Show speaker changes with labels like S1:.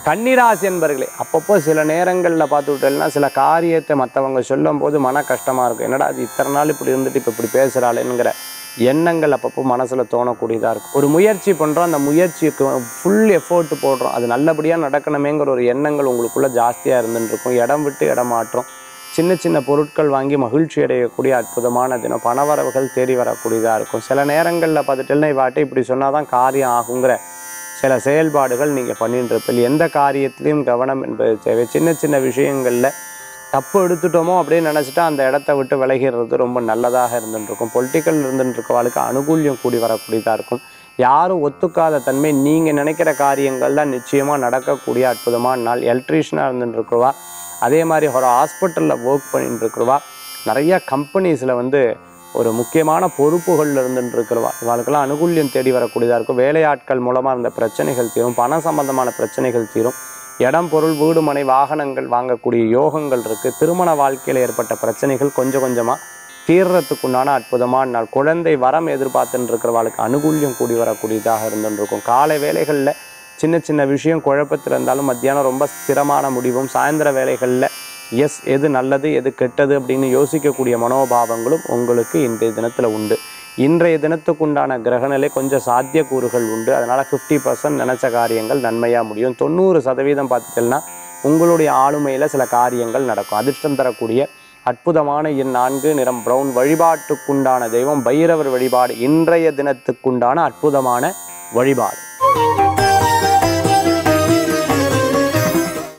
S1: கன்னிராசி என்பர்களே அப்பப்போ சில நேரங்களில் பார்த்துக்கிட்டோம்னா சில காரியத்தை மற்றவங்க சொல்லும் போது மன கஷ்டமாக இருக்கும் என்னடா அது இத்தனை நாள் இப்படி இருந்துட்டு இப்போ இப்படி பேசுகிறாளேங்கிற எண்ணங்கள் அப்பப்போ மனசில் தோணக்கூடியதாக இருக்கும் ஒரு முயற்சி பண்ணுறோம் அந்த முயற்சிக்கு ஃபுல் எஃபோர்ட் போடுறோம் அது நல்லபடியாக நடக்கணுமேங்கிற ஒரு எண்ணங்கள் உங்களுக்குள்ளே ஜாஸ்தியாக இருந்துட்டு இருக்கும் இடம் விட்டு இடம் மாற்றம் சின்ன சின்ன பொருட்கள் வாங்கி மகிழ்ச்சி அடையக்கூடிய அற்புதமான தினம் பணவரவுகள் தேடி வரக்கூடியதாக இருக்கும் சில நேரங்களில் பார்த்துட்டேன்னா இவாட்டை இப்படி சொன்னால் தான் காரியம் ஆகுங்கிற சில செயல்பாடுகள் நீங்கள் பண்ணிட்டு இருப்பீங்க எந்த காரியத்திலையும் கவனம் என்பது தேவை சின்ன சின்ன விஷயங்களில் தப்பு எடுத்துட்டோமோ அப்படின்னு நினச்சிட்டா அந்த இடத்த விட்டு விலகிறது ரொம்ப நல்லதாக இருந்துட்டு இருக்கும் பொலிட்டிக்கல் இருந்துட்டு இருக்கவாளுக்கு அனுகூல்யம் கூடி வரக்கூடியதாக இருக்கும் யாரும் ஒத்துக்காத தன்மை நீங்கள் நினைக்கிற காரியங்கள்லாம் நிச்சயமாக நடக்கக்கூடிய அற்புதமான நாள் எலக்ட்ரீஷியனாக இருந்துட்டு இருக்கிறவா அதே மாதிரி ஒரு ஹாஸ்பிட்டலில் ஒர்க் பண்ணிட்டு இருக்கிறவா நிறைய கம்பெனிஸில் வந்து ஒரு முக்கியமான பொறுப்புகளில் இருந்துட்டு இருக்கிறவா இவளுக்கெல்லாம் அனுகூல்யம் தேடி வரக்கூடியதாக இருக்கும் வேலையாட்கள் மூலமாக இருந்த பிரச்சனைகள் தீரும் பண சம்பந்தமான பிரச்சனைகள் தீரும் இடம் பொருள் வீடு மனை வாகனங்கள் வாங்கக்கூடிய யோகங்கள் இருக்குது திருமண வாழ்க்கையில் ஏற்பட்ட பிரச்சனைகள் கொஞ்சம் கொஞ்சமாக தீர்றதுக்குண்டான அற்புதமான நாள் குழந்தை வரம் எதிர்பார்த்துட்டு இருக்கிறவாளுக்கு அனுகூல்யம் கூடி வரக்கூடியதாக இருந்துட்டு இருக்கும் காலை வேலைகளில் சின்ன சின்ன விஷயம் குழப்பத்தில் இருந்தாலும் மத்தியானம் ரொம்ப ஸ்திரமான முடிவும் சாயந்தர வேலைகளில் எஸ் எது நல்லது எது கெட்டது அப்படின்னு யோசிக்கக்கூடிய மனோபாவங்களும் உங்களுக்கு இன்றைய தினத்தில் உண்டு இன்றைய தினத்துக்குண்டான கிரகநிலை கொஞ்சம் சாத்தியக்கூறுகள் உண்டு அதனால் ஃபிஃப்டி பர்சன்ட் நினச்ச காரியங்கள் நன்மையாக முடியும் தொண்ணூறு சதவீதம் பார்த்துட்டேன்னா உங்களுடைய ஆளுமையில் சில காரியங்கள் நடக்கும் அதிர்ஷ்டம் தரக்கூடிய அற்புதமான எண் நான்கு நிறம் பிரவுன் வழிபாட்டுக்குண்டான தெய்வம் பைரவர் வழிபாடு இன்றைய தினத்துக்குண்டான அற்புதமான வழிபாடு